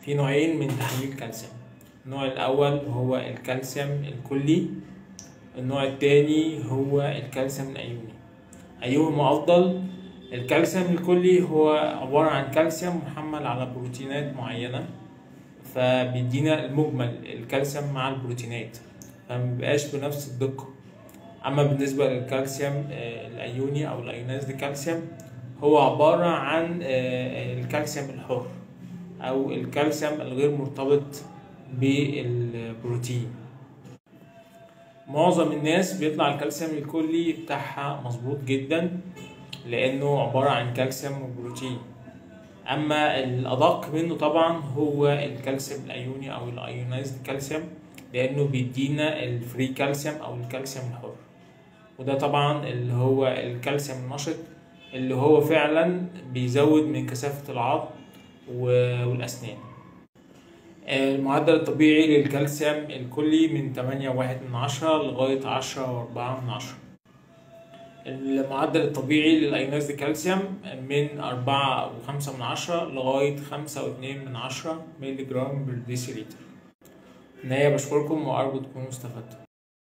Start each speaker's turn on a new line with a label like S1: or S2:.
S1: في نوعين من تحليل الكالسيوم النوع الأول هو الكالسيوم الكلي النوع التاني هو الكالسيوم الأيوني أيهما أفضل؟ الكالسيوم الكلي هو عبارة عن كالسيوم محمل على بروتينات معينة فبيدينا المجمل الكالسيوم مع البروتينات فمبيبقاش بنفس الدقة أما بالنسبة للكالسيوم آه، الأيوني أو الأيونايزد كالسيوم هو عبارة عن آه، الكالسيوم الحر أو الكالسيوم الغير مرتبط بالبروتين معظم الناس بيطلع الكالسيوم الكلي بتاعها مظبوط جدا لأنه عبارة عن كالسيوم وبروتين أما الأدق منه طبعا هو الكالسيوم الأيوني أو الأيونايزد كالسيوم لأنه بيدينا الفري كالسيوم أو الكالسيوم الحر وده طبعا اللي هو الكالسيوم النشط اللي هو فعلا بيزود من كثافة العظم و- والأسنان المعدل الطبيعي للكالسيوم الكلي من تمانية واحد من عشرة لغاية عشرة وأربعة من عشرة المعدل الطبيعي للأيونايزد كالسيوم من أربعة وخمسة من عشرة لغاية خمسة واتنين من عشرة ميلي جرام بر ديسيليتر. في النهاية بشكركم وأرجو تكونوا استفدتم.